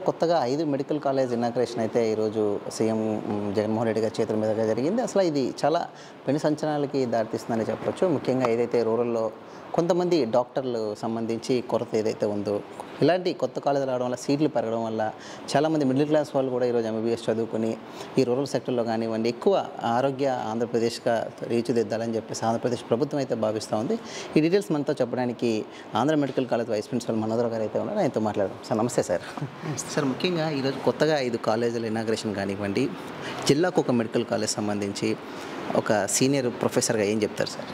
కొత్తగా ఐదు medical college inauguration అయితే ఈరోజు సీఎం మ్, జగన్మోహన్ రెడ్డి గారి చేతుల మీదుగా జరిగింది అసలు ఇది చాలా పెను సంచలనాలకి దారితీస్తుందని చెప్పొచ్చు ముఖ్యంగా ఏదైతే రూరల్లో కొంతమంది డాక్టర్లు సంబంధించి కొరత ఏదైతే ఉందో ఇలాంటి కొత్త కాలేజీలు రావడం వల్ల సీట్లు పెరగడం వల్ల చాలామంది మిడిల్ క్లాస్ వాళ్ళు కూడా ఈరోజు ఎంబీబీఎస్ చదువుకొని ఈ రూరల్ సెక్టర్లో కానివ్వండి ఎక్కువ ఆరోగ్య ఆంధ్రప్రదేశ్గా తీర్చిదిద్దాలని చెప్పేసి ఆంధ్రప్రదేశ్ ప్రభుత్వం అయితే భావిస్తూ ఉంది ఈ డీటెయిల్స్ మనతో చెప్పడానికి Andhra medical college vice principal Manodhar గారు అయితే ఉన్నారు ఆయనతో మాట్లాడదాం సార్ నమస్తే సార్ సార్ ముఖ్యంగా ఈరోజు కొత్తగా ఐదు కాలేజీల ఇనాగ్రేషన్ కానివ్వండి జిల్లాకు ఒక మెడికల్ కాలేజ్ సంబంధించి ఒక సీనియర్ ప్రొఫెసర్గా ఏం చెప్తారు సార్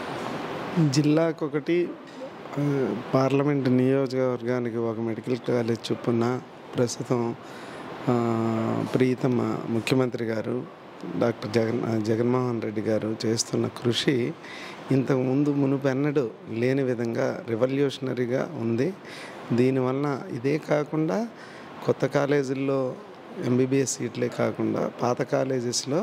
జిల్లాకు ఒకటి ఆ, పార్లమెంట్ నియోజకవర్గానికి ఒక మెడికల్ కాలేజ్ చొప్పున ప్రస్తుతం ఆ, ప్రీతమ ముఖ్యమంత్రి గారు డాక్టర్ జగన్ జగన్మోహన్ రెడ్డి గారు చేస్తున్న కృషి ఇంతకు ముందు మునుపెన్నడూ లేని విధంగా రెవల్యూషనరీగా ఉంది దీనివల్ల ఇదే కాకుండా కొత్త కాలేజీల్లో ఎంబీబీఎస్ సీట్లే కాకుండా పాత కాలేజెస్లో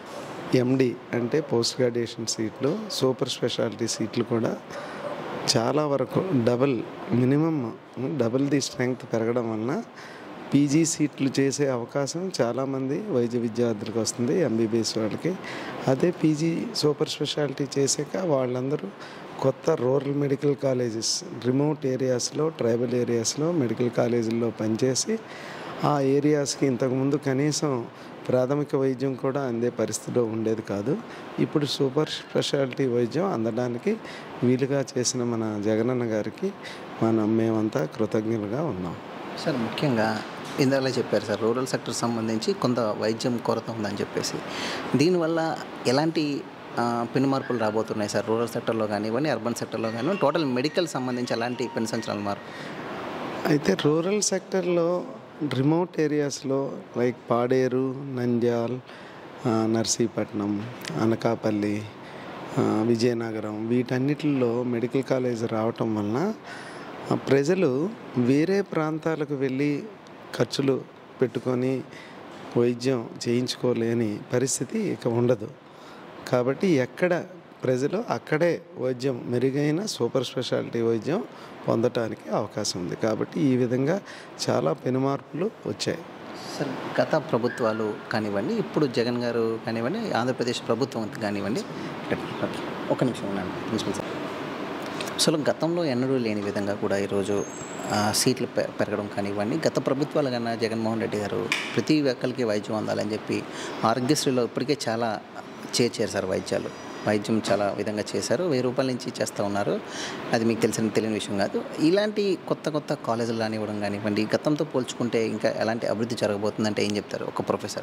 ఎండి అంటే పోస్ట్ గ్రాడ్యుయేషన్ సీట్లు సూపర్ స్పెషాలిటీ సీట్లు కూడా చాలా వరకు double minimum double the strength పెరగడం వలన పీజీ సీట్లు చేసే అవకాశం చాలామంది వైద్య విద్యార్థులకు వస్తుంది ఎంబీబీఎస్ వాళ్ళకి అదే పీజీ సూపర్ స్పెషాలిటీ చేసాక వాళ్ళందరూ కొత్త రూరల్ మెడికల్ కాలేజెస్ రిమోట్ ఏరియాస్లో ట్రైబల్ ఏరియాస్లో మెడికల్ కాలేజీల్లో పనిచేసి ఆ ఏరియాస్కి ఇంతకుముందు కనీసం ప్రాథమిక వైద్యం కూడా అందే పరిస్థితిలో ఉండేది కాదు ఇప్పుడు సూపర్ స్పెషాలిటీ వైద్యం అందడానికి వీలుగా చేసిన మన జగనన్న గారికి మనం మేమంతా కృతజ్ఞులుగా ఉన్నాం సార్ ముఖ్యంగా ఇందాక చెప్పారు సార్ రూరల్ సెక్టర్ సంబంధించి కొంత వైద్యం కొరత ఉందని చెప్పేసి దీనివల్ల ఎలాంటి ఆ, పెను మార్పులు రాబోతున్నాయి సార్ రూరల్ సెక్టర్లో కానివ్వండి అర్బన్ సెక్టర్లో కానివ్వండి టోటల్ మెడికల్ సంబంధించి ఎలాంటి పెను సంచలనాల మార్పు అయితే రూరల్ సెక్టర్లో రిమోట్ ఏరియాస్లో లైక్ పాడేరు నంద్యాల్ ఆ, నర్సీపట్నం అనకాపల్లి ఆ, విజయనగరం వీటన్నిటిలో మెడికల్ కాలేజ్ రావటం వలన ఆ, ప్రజలు వేరే ప్రాంతాలకు వెళ్ళి ఖర్చులు పెట్టుకొని వైద్యం చేయించుకోలేని పరిస్థితి ఇక ఉండదు కాబట్టి ఎక్కడ ప్రజలు అక్కడే వైద్యం మెరుగైన సూపర్ స్పెషాలిటీ వైద్యం పొందటానికి అవకాశం ఉంది కాబట్టి ఈ విధంగా చాలా పెనుమార్పులు వచ్చాయి సార్ గత ప్రభుత్వాలు కానివ్వండి ఇప్పుడు జగన్ గారు కానివ్వండి ఆంధ్రప్రదేశ్ ప్రభుత్వం కానివ్వండి ఓకే ఒక నిమిషం ఉన్నాను ప్రిన్సిపల్ సార్ అసలు గతంలో ఎన్నడూ లేని విధంగా కూడా ఈరోజు ఆ, సీట్లు పె- పెరగడం కానివ్వండి గత ప్రభుత్వాలు కన్నా జగన్మోహన్ రెడ్డి గారు ప్రతి ఒక్కరికి వైద్యం అందాలని చెప్పి ఆరోగ్యశ్రీలో ఇప్పటికే చాలా చేర్చారు సార్ వైద్యాలు వైద్యం చాలా విధంగా చేశారు వెయ్యి రూపాయల నుంచి చేస్తూ ఉన్నారు అది మీకు తెలిసిన తెలియని విషయం కాదు ఇలాంటి కొత్త కొత్త కాలేజీలు రానివ్వడం కానివ్వండి గతంతో పోల్చుకుంటే ఇంకా ఎలాంటి అభివృద్ధి జరగబోతుందంటే ఏం చెప్తారు ఒక ప్రొఫెసర్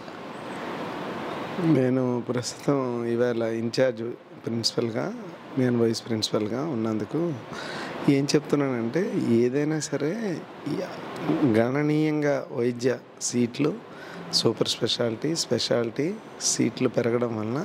నేను ప్రస్తుతం ఇవాళ ఇన్ఛార్జ్ ప్రిన్సిపల్గా నేను వైస్ ప్రిన్సిపల్గా ఉన్నందుకు ఏం చెప్తున్నానంటే ఏదైనా సరే ఈ గణనీయంగా వైద్య సీట్లు సూపర్ స్పెషాలిటీ స్పెషాలిటీ సీట్లు పెరగడం వలన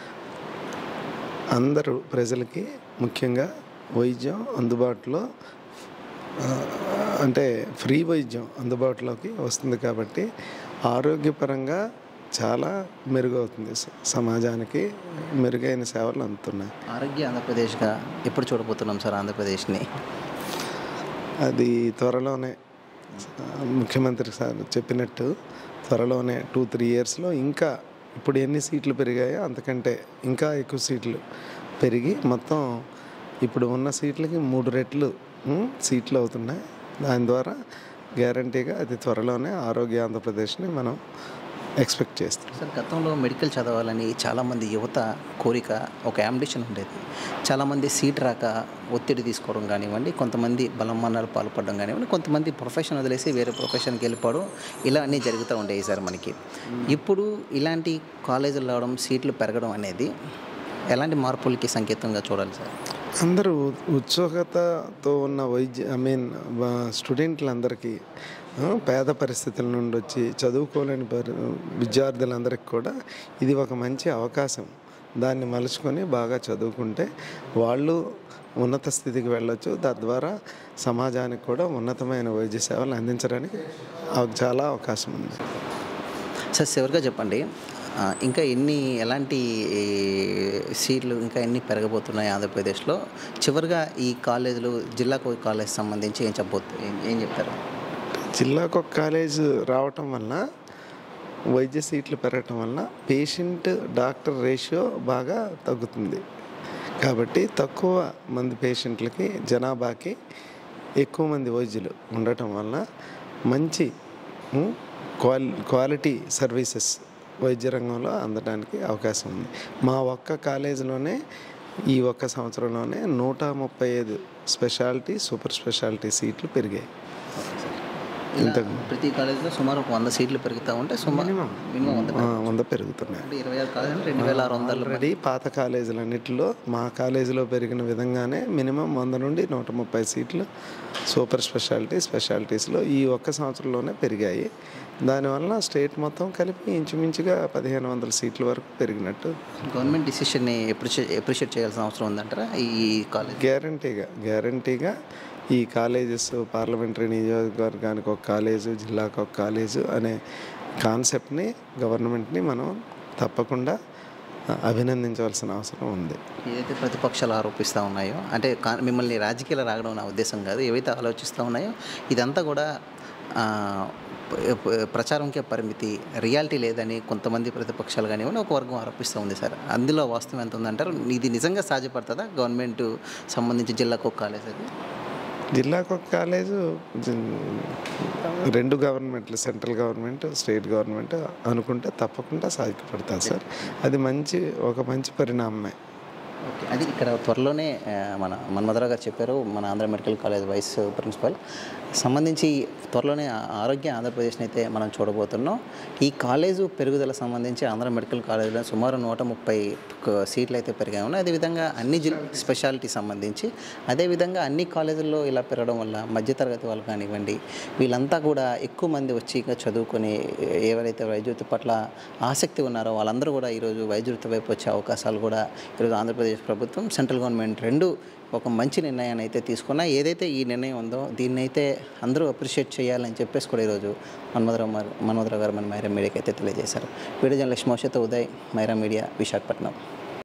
అందరూ ప్రజలకి ముఖ్యంగా వైద్యం అందుబాటులో ఆ, అంటే ఫ్రీ వైద్యం అందుబాటులోకి వస్తుంది కాబట్టి ఆరోగ్యపరంగా చాలా మెరుగవుతుంది స- సమాజానికి మెరుగైన సేవలు అందుతున్నాయి ఆరోగ్య ఆంధ్రప్రదేశ్గా ఎప్పుడు చూడబోతున్నాం సార్ ఆంధ్రప్రదేశ్ని అది త్వరలోనే ఆ, ముఖ్యమంత్రి సార్ చెప్పినట్టు త్వరలోనే టూ త్రీ ఇయర్స్లో ఇంకా ఇప్పుడు ఎన్ని సీట్లు పెరిగాయో అంతకంటే ఇంకా ఎక్కువ సీట్లు పెరిగి మొత్తం ఇప్పుడు ఉన్న సీట్లకి మూడు రెట్లు ఉమ్, సీట్లు అవుతున్నాయి దాని ద్వారా గ్యారంటీగా అది త్వరలోనే ఆరోగ్య ఆంధ్రప్రదేశ్ని మనం ఎక్స్పెక్ట్ చేస్తాం సార్ గతంలో మెడికల్ చదవాలని చాలామంది యువత కోరిక ఒక అంబిషన్ ఉండేది చాలామంది సీట్ రాక ఒత్తిడి తీసుకోవడం కానివ్వండి కొంతమంది బలమానాలు పాల్పడడం కానివ్వండి కొంతమంది ప్రొఫెషన్ వదిలేసి వేరే ప్రొఫెషన్కి వెళ్ళిపోవడం ఇలా అన్నీ జరుగుతూ ఉండేవి సార్ మనకి ఇప్పుడు ఇలాంటి కాలేజీలు రావడం సీట్లు పెరగడం అనేది ఎలాంటి మార్పులకి సంకేతంగా చూడాలి సార్ అందరూ ఉత్సుకతతో ఉన్న వైద్య ఐ మీన్ స్టూడెంట్లందరికీ ఆ, పేద పరిస్థితుల నుండి వచ్చి చదువుకోలేని పరి విద్యార్థులందరికీ కూడా ఇది ఒక మంచి అవకాశం దాన్ని మలుచుకొని బాగా చదువుకుంటే వాళ్ళు ఉన్నత స్థితికి వెళ్ళొచ్చు తద్వారా సమాజానికి కూడా ఉన్నతమైన వైద్య సేవలు అందించడానికి అవ- చాలా అవకాశం ఉంది సార్ చివరిగా చెప్పండి ఆ, ఇంకా ఎన్ని ఎలాంటి ఈ, సీట్లు ఇంకా ఎన్ని పెరగబోతున్నాయి ఆంధ్రప్రదేశ్లో చివరిగా ఈ కాలేజీలు జిల్లాకు కాలేజ్ సంబంధించి ఏం చెప్పబోతు ఏం- ఏం చెప్తారు జిల్లాకు ఒక కాలేజ్ రావటం వల్ల వైద్య సీట్లు పెరగటం వల్ల పేషెంట్ డాక్టర్ రేషియో బాగా తగ్గుతుంది కాబట్టి తక్కువ మంది పేషెంట్లకి జనాభాకి ఎక్కువ మంది వైద్యులు ఉండటం వల్ల మంచి ఉమ్, క్వాలి క్వాలిటీ సర్వీసెస్ వైద్య రంగంలో అందడానికి అవకాశం ఉంది మా ఒక్క కాలేజీలోనే ఈ ఒక్క సంవత్సరంలోనే నూట ముప్పై ఐదు స్పెషాలిటీ సూపర్ స్పెషాలిటీ సీట్లు పెరిగాయి ఇలా ప్రతి కాలేజీలో సుమారు ఒక వంద సీట్లు పెరుగుతూ ఉంటే సుమారు మినిమం వంద ఆ, వంద పెరుగుతున్నాయి అంటే ఇరవై ఆరు కాలేజీలు రెండు వేల ఆరు వందలు ఆల్రెడీ పాత కాలేజీలన్నిటిలో మా కాలేజీలో పెరిగిన విధంగానే మినిమం వంద నుండి నూట ముప్పై సీట్లు సూపర్ స్పెషాలిటీ స్పెషాలిటీస్లో ఈ ఒక్క సంవత్సరంలోనే పెరిగాయి దానివల్ల స్టేట్ మొత్తం కలిపి ఇంచుమించుగా పదిహేను వందల సీట్ల వరకు పెరిగినట్టు గవర్నమెంట్ డిసిషన్ని ఎప్రిషియేట్ ఎప్రిషియేట్ చేయాల్సిన అవసరం ఉందంటారా ఈ కాలేజ్ గ్యారంటీగా గ్యారంటీగా ఈ కాలేజెస్ పార్లమెంటరీ నియోజకవర్గానికి ఒక కాలేజు జిల్లాకు ఒక కాలేజు అనే కాన్సెప్ట్ని గవర్నమెంట్ని మనం తప్పకుండా అభినందించవలసిన అవసరం ఉంది ఏదైతే ప్రతిపక్షాలు ఆరోపిస్తూ ఉన్నాయో అంటే కా- మిమ్మల్ని రాజకీయాలు రాగడం నా ఉద్దేశం కాదు ఏవైతే ఆలోచిస్తూ ఉన్నాయో ఇదంతా కూడా ఆ, ప- ప- ప్రచారంకే పరిమితి రియాలిటీ లేదని కొంతమంది ప్రతిపక్షాలు కానివ్వండి ఒక వర్గం ఆరోపిస్తూ ఉంది సార్ అందులో వాస్తవం ఎంత ఉందంటారు ఇది నిజంగా సాధ్యపడుతుందా గవర్నమెంట్ సంబంధించి జిల్లాకు ఒక కాలేజ్ అది జిల్లాకు ఒక కాలేజు జి- రెండు గవర్నమెంట్లు సెంట్రల్ గవర్నమెంట్ స్టేట్ గవర్నమెంట్ అనుకుంటే తప్పకుండా సాధ్యపడుతుంది సార్ అది మంచి ఒక మంచి పరిణామమే ఓకే అది ఇక్కడ త్వరలోనే ఆ, మన మన్మధరావు గారు చెప్పారు మన Andhra medical college vice principal సంబంధించి త్వరలోనే ఆ- ఆరోగ్య ఆంధ్రప్రదేశ్ని అయితే మనం చూడబోతున్నాం ఈ కాలేజు పెరుగుదల సంబంధించి ఆంధ్ర మెడికల్ కాలేజీలో సుమారు నూట ముప్పై క- సీట్లు అయితే పెరిగాయి ఉన్నాయి అదేవిధంగా అన్ని జిల్ స్పెషాలిటీ సంబంధించి అదేవిధంగా అన్ని కాలేజీల్లో ఇలా పెరగడం వల్ల మధ్యతరగతి వాళ్ళు కానివ్వండి వీళ్ళంతా కూడా ఎక్కువ మంది వచ్చి ఇంకా చదువుకొని ఎవరైతే వైద్య వృత్తి పట్ల ఆసక్తి ఉన్నారో వాళ్ళందరూ కూడా ఈరోజు వైద్య వృత్తి వైపు వచ్చే అవకాశాలు కూడా ఈరోజు ఆంధ్రప్రదేశ్ ప్రభుత్వం సెంట్రల్ గవర్నమెంట్ రెండు ఒక మంచి నిర్ణయాన్ని అయితే తీసుకున్నా ఏదైతే ఈ నిర్ణయం ఉందో దీన్ని అయితే అందరూ అప్రిషియేట్ చేయాలని చెప్పేసి కూడా ఈరోజు మన్మధరావు గారు మన్మధరావు గారు మన మైరా మీడియాకి అయితే తెలియజేశారు వీడియో జర్నలిస్ట్ మోషతో ఉదయ్ మైరా మీడియా విశాఖపట్నం